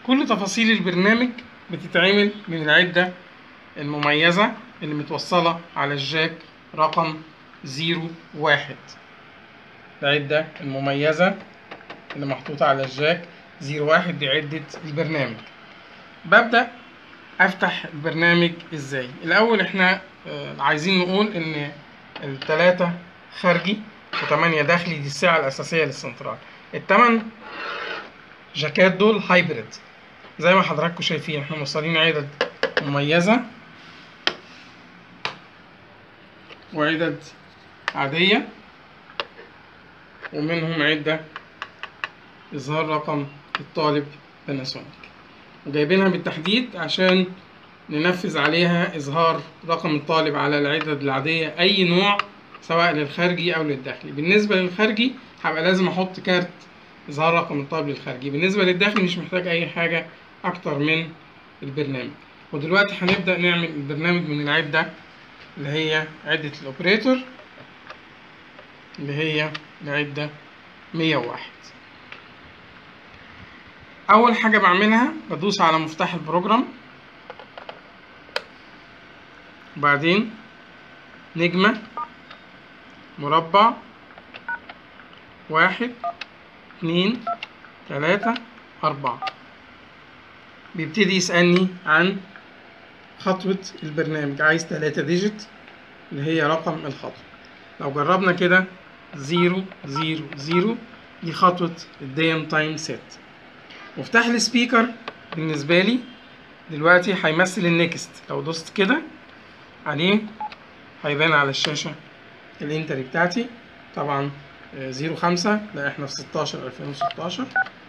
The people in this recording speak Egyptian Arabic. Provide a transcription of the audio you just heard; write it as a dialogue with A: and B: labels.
A: كل تفاصيل البرنامج بتتعمل من العدة المميزة اللي متوصلة على الجاك رقم زيرو واحد العدة المميزة اللي محطوطة على الجاك زيرو واحد دي عدة البرنامج ببدأ أفتح البرنامج إزاي الأول إحنا آه، عايزين نقول إن التلاتة خارجي وتمانية داخلي دي السعة الأساسية للسنترال التمن جاكات دول هايبريد زي ما حضراتكم شايفين احنا موصلين عدد مميزة وعدد عادية ومنهم عدة إظهار رقم الطالب باناسونيك وجايبينها بالتحديد عشان ننفذ عليها إظهار رقم الطالب على العدد العادية أي نوع سواء للخارجي أو للداخلي بالنسبة للخارجي هبقى لازم أحط كارت إظهار رقم الطالب للخارجي بالنسبة للداخلي مش محتاج أي حاجة أكتر من البرنامج ودلوقتي هنبدأ نعمل البرنامج من العدة اللي هي عدة الأوبريتور اللي هي العدة 101 أول حاجة بعملها بدوس على مفتاح البروجرام وبعدين نجمة مربع واحد اتنين تلاتة أربعة بيبتدي يسألني عن خطوة البرنامج عايز تلاتة ديجيت اللي هي رقم الخطوة لو جربنا كده زيرو زيرو زيرو دي خطوة الديم تايم سيت مفتاح السبيكر بالنسبة لي دلوقتي هيمثل النكست لو دوست كده عليه هيبان على الشاشة الانتري بتاعتي طبعا زيرو خمسة لا احنا في ستاشر ألفين وستاشر